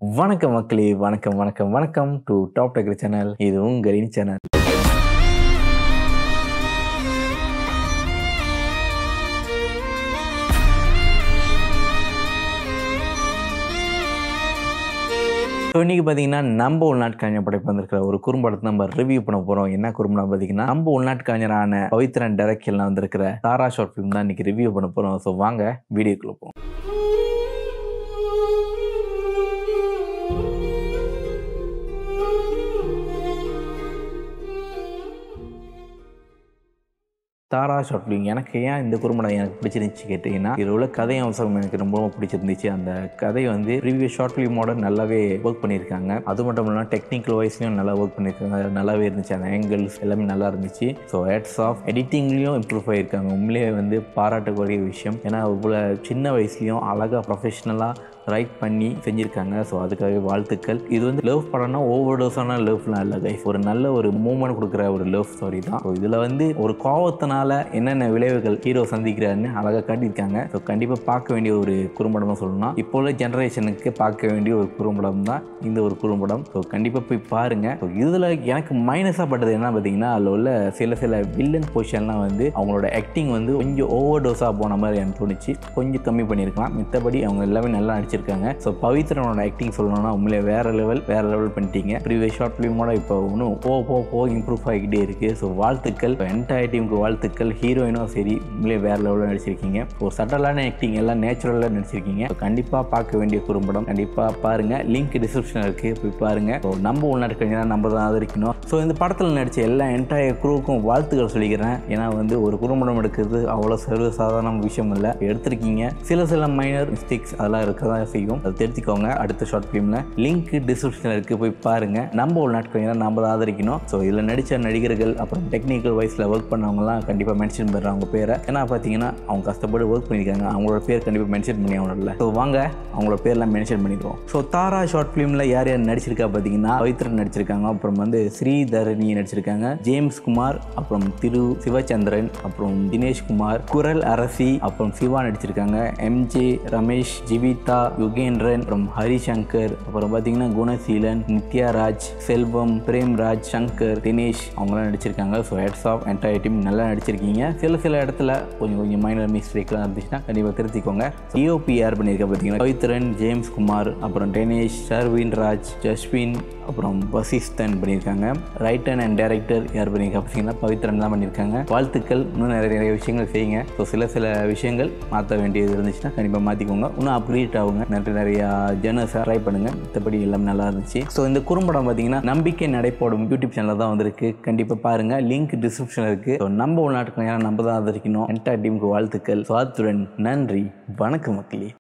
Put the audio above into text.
வணக்கம் மக்களே வணக்கம் வணக்கம் வணக்கம் டு டாப் டெக்கர் சேனல் இது உங்களின் சேனல் ஸோ இன்றைக்கி பார்த்தீங்கன்னா நம்ம உள்நாட்டு கலைஞர் படைப்பு வந்திருக்கிற ஒரு குறும்படத்தை நம்ம ரிவ்யூ பண்ண போகிறோம் என்ன குறும்படம் பார்த்தீங்கன்னா நம்ம உள்நாட்டு கலைஞரான பவித்ரன் டைரக்ஷனில் வந்திருக்கிற தாரா ஷார்ட் ஃபிலிம் தான் இன்றைக்கி ரிவ்யூ பண்ண போகிறோம் ஸோ வாங்க வீடியோக்குள்ள போவோம் தாரா ஷார்ட் ஃபிலிம் எனக்கு ஏன் இந்த குறும்படம் எனக்கு பிடிச்சிருந்துச்சு கேட்டிங்கன்னா இதில் உள்ள கதை அம்சம் எனக்கு ரொம்ப ரொம்ப பிடிச்சிருந்துச்சு அந்த கதை வந்து ப்ரீவியஸ் ஷார்ட் ஃபிலிமோட நல்லாவே ஒர்க் பண்ணியிருக்காங்க அது மட்டும் இல்லாமல் டெக்னிக்கல் வைஸ்லையும் நல்லா ஒர்க் பண்ணியிருக்காங்க அது நல்லாவே இருந்துச்சு அந்த ஆங்கிள்ஸ் எல்லாமே நல்லா இருந்துச்சு ஸோ ஹெட்ஸ் ஆஃப் எடிட்டிங்லேயும் இம்ப்ரூவ் ஆகியிருக்காங்க உண்மையிலேயே வந்து பாராட்டக்கூடிய விஷயம் ஏன்னா இவ்வளோ சின்ன வயசுலையும் அழகாக ப்ரொஃபஷ்னலாக ரைட் பண்ணி செஞ்சுருக்காங்க ஸோ அதுக்காக வாழ்த்துக்கள் இது வந்து லவ் படம்னா ஓவர் டோஸான லவ்லாம் இல்லை கைஸ் ஒரு நல்ல ஒரு மூமெண்ட் கொடுக்குற ஒரு லவ் ஸ்டோரி தான் ஸோ இதில் வந்து ஒரு கோவத்தினால என்னென்ன விளைவுகள் ஹீரோ சந்திக்கிறாருன்னு அழகாக காட்டியிருக்காங்க ஸோ கண்டிப்பாக பார்க்க வேண்டிய ஒரு குறும்படமாக சொல்லணும் இப்போ உள்ள ஜென்ரேஷனுக்கு பார்க்க வேண்டிய ஒரு குறும்படம் தான் இந்த ஒரு குறும்படம் ஸோ கண்டிப்பாக போய் பாருங்கள் ஸோ இதில் எனக்கு மைனஸாக பட்டது என்ன பார்த்தீங்கன்னா அதில் உள்ள சில சில வில்லன் பொசிஷன்லாம் வந்து அவங்களோட ஆக்டிங் வந்து கொஞ்சம் ஓவர் டோஸாக போன மாதிரி எனக்கு தோணுச்சு கொஞ்சம் கம்மி பண்ணியிருக்கலாம் மித்தபடி அவங்க எல்லாமே நல்லா நடிச்சிருக்காங்க ஸோ பவித்ரனோட ஆக்டிங் சொல்லணும்னா உண்மையிலே வேற லெவல் வேற லெவல் பண்ணிட்டீங்க ப்ரீவியஸ் ஷார்ட் ஃபிலிமோட இப்போ இன்னும் போக போக போக இம்ப்ரூவ் ஆகிக்கிட்டே இருக்கு ஸோ வாழ்த்துக்கள் என்டையர் டீமுக்கு வாழ்த்துக்கள் ஹீரோயினும் சரி உண்மையிலே வேற லெவலில் நடிச்சிருக்கீங்க ஒரு சட்டலான ஆக்டிங் எல்லாம் நேச்சுரலாக நடிச்சிருக்கீங்க ஸோ கண்டிப்பாக பார்க்க வேண்டிய குறும்படம் கண்டிப்பாக பாருங்க லிங்க் டிஸ்கிரிப்ஷன் இருக்கு போய் பாருங்க ஸோ நம்ம உள்நாட்டு கலைஞராக நம்ம தான் ஆதரிக்கணும் ஸோ இந்த படத்தில் நடித்த எல்லா என்டையர் குரூவுக்கும் வாழ்த்துக்கள் சொல்லிக்கிறேன் ஏன்னா வந்து ஒரு குறும்படம் எடுக்கிறது அவ்வளோ சர்வ சாதாரண விஷயம் இல்லை எடுத்திருக்கீங்க சில சில மைனர் மிஸ்டேக்ஸ் அதெல்லாம் இருக்க தான் செய்யும் அதை தெரிஞ்சுக்கோங்க அடுத்த ஷார்ட் ஃபிலிமில் லிங்க் டிஸ்கிரிப்ஷனில் இருக்குது போய் பாருங்க நம்ம ஒரு நாட்கள் நம்ம தான் ஆதரிக்கணும் ஸோ இதில் நடித்த நடிகர்கள் அப்புறம் டெக்னிக்கல் வைஸில் ஒர்க் பண்ணவங்கலாம் கண்டிப்பாக மென்ஷன் பண்ணுறாங்க அவங்க பேரை ஏன்னா பார்த்தீங்கன்னா அவங்க கஷ்டப்பட்டு ஒர்க் பண்ணியிருக்காங்க அவங்களோட பேர் கண்டிப்பாக மென்ஷன் பண்ணி அவங்கள ஸோ வாங்க அவங்களோட பேர்லாம் மென்ஷன் பண்ணிடுவோம் ஸோ தாரா ஷார்ட் ஃபிலிமில் யார் யார் நடிச்சிருக்கா பார்த்தீங்கன்னா பவித்ரன் நடிச்சிருக்காங்க அப்புறம் வந்து ஸ்ரீதரணி நடிச்சிருக்காங்க ஜேம்ஸ் குமார் அப்புறம் திரு சிவச்சந்திரன் அப்புறம் தினேஷ் குமார் குரல் அரசி அப்புறம் சிவா நடிச்சிருக்காங்க எம்ஜே ரமேஷ் ஜீவிதா யுகேந்திரன் அப்புறம் ஹரிசங்கர் அப்புறம் பார்த்தீங்கன்னா குணசீலன் நித்யாராஜ் செல்வம் பிரேம்ராஜ் சங்கர் தினேஷ் அவங்களாம் நடிச்சிருக்காங்க so heads off entire team நல்லா நடிச்சிருக்கீங்க சில சில இடத்துல கொஞ்சம் கொஞ்சம் மைனர் மிஸ்டேக்லாம் இருந்துச்சுன்னா கண்டிப்பாக திருத்திக்கோங்க டிஓபி யார் பண்ணியிருக்கா பார்த்தீங்கன்னா பவித்ரன் ஜேம்ஸ் குமார் அப்புறம் டெனேஷ் ஷர்வின் ராஜ் ஜஸ்வின் அப்புறம் வசிஸ்தன் பண்ணியிருக்காங்க ரைட்டர் அண்ட் டைரக்டர் யார் பண்ணியிருக்கா பார்த்தீங்கன்னா பவித்ரன் தான் பண்ணியிருக்காங்க வாழ்த்துக்கள் இன்னும் நிறைய நிறைய விஷயங்கள் செய்யுங்க ஸோ சில சில விஷயங்கள் மாற்ற வேண்டியது இருந்துச்சுன்னா கண்டிப்பாக மாற்றிக்கோங்க இன்னும் அப்கிரேட் ஆகுங்க நிறைய நிறையா ஜேர்னல்ஸை ட்ரை பண்ணுங்க மற்றபடி எல்லாம் நல்லா இருந்துச்சு ஸோ இந்த குறும்படம் பார்த்தீங்கன்னா நம்பிக்கை நடைபோடும் யூடியூப் சேனலில் தான் வந்திருக்கு கண்டிப்பாக பாருங்க லிங்க் டிஸ்கிரிப்ஷன் இருக்கு ஸோ நம்ம உள்நாட்டுக்கு நம்ம தான் ஆதரிக்கணும் என்டையர் டீமுக்கு வாழ்த்துக்கள் ஸோ அத்துடன் நன்றி வணக்கம் மக்களே